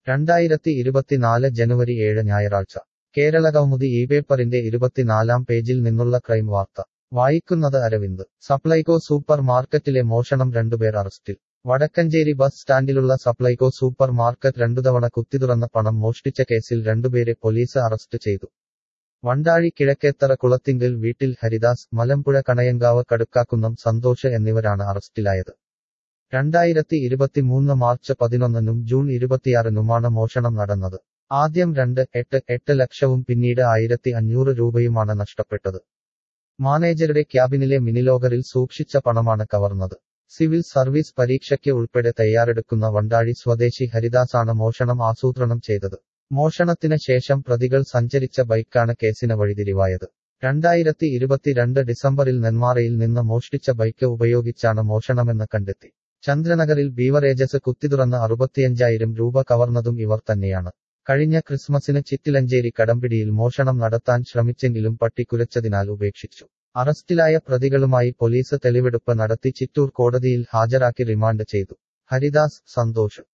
രണ്ടായിരത്തി ഇരുപത്തിനാല് ജനുവരി ഏഴ് ഞായറാഴ്ച കേരളകൗമുദി ഈ പേപ്പറിന്റെ ഇരുപത്തിനാലാം പേജിൽ നിന്നുള്ള ക്രൈം വാർത്ത വായിക്കുന്നത് അരവിന്ദ് സപ്ലൈകോ സൂപ്പർ മാർക്കറ്റിലെ മോഷണം രണ്ടുപേർ അറസ്റ്റിൽ വടക്കഞ്ചേരി ബസ് സ്റ്റാൻഡിലുള്ള സപ്ലൈകോ സൂപ്പർ മാർക്കറ്റ് രണ്ടുതവണ കുത്തിതുറന്ന പണം മോഷ്ടിച്ച കേസിൽ രണ്ടുപേരെ പോലീസ് അറസ്റ്റ് ചെയ്തു വണ്ടാഴി കിഴക്കേത്തറ കുളത്തിങ്കൽ വീട്ടിൽ ഹരിദാസ് മലമ്പുഴ കണയങ്കാവ് കടുക്കാക്കുന്നം സന്തോഷ് എന്നിവരാണ് അറസ്റ്റിലായത് രണ്ടായിരത്തി ഇരുപത്തിമൂന്ന് മാർച്ച് പതിനൊന്നിനും ജൂൺ ഇരുപത്തിയാറിനുമാണ് മോഷണം നടന്നത് ആദ്യം രണ്ട് എട്ട് എട്ട് ലക്ഷവും പിന്നീട് ആയിരത്തി അഞ്ഞൂറ് രൂപയുമാണ് നഷ്ടപ്പെട്ടത് മാനേജരുടെ ക്യാബിനിലെ മിനിലോഗറിൽ സൂക്ഷിച്ച പണമാണ് കവർന്നത് സിവിൽ സർവീസ് പരീക്ഷയ്ക്ക് ഉൾപ്പെടെ തയ്യാറെടുക്കുന്ന വണ്ടാഴി സ്വദേശി ഹരിദാസാണ് മോഷണം ആസൂത്രണം ചെയ്തത് മോഷണത്തിന് ശേഷം പ്രതികൾ സഞ്ചരിച്ച ബൈക്കാണ് കേസിന് വഴിതിരിവായത് രണ്ടായിരത്തി ഇരുപത്തിരണ്ട് ഡിസംബറിൽ നെന്മാറയിൽ നിന്ന് മോഷ്ടിച്ച ബൈക്ക് ഉപയോഗിച്ചാണ് മോഷണമെന്ന് കണ്ടെത്തി ചന്ദ്രനഗറിൽ ബീവറേജസ് കുത്തിതുറന്ന് അറുപത്തിയഞ്ചായിരം രൂപ കവർന്നതും ഇവർ തന്നെയാണ് കഴിഞ്ഞ ക്രിസ്മസിന് ചിറ്റിലഞ്ചേരി കടമ്പിടിയിൽ മോഷണം നടത്താൻ ശ്രമിച്ചെങ്കിലും പട്ടി കുരച്ചതിനാൽ ഉപേക്ഷിച്ചു അറസ്റ്റിലായ പ്രതികളുമായി പോലീസ് തെളിവെടുപ്പ് നടത്തി ചിറ്റൂർ കോടതിയിൽ ഹാജരാക്കി റിമാൻഡ് ചെയ്തു ഹരിദാസ് സന്തോഷ്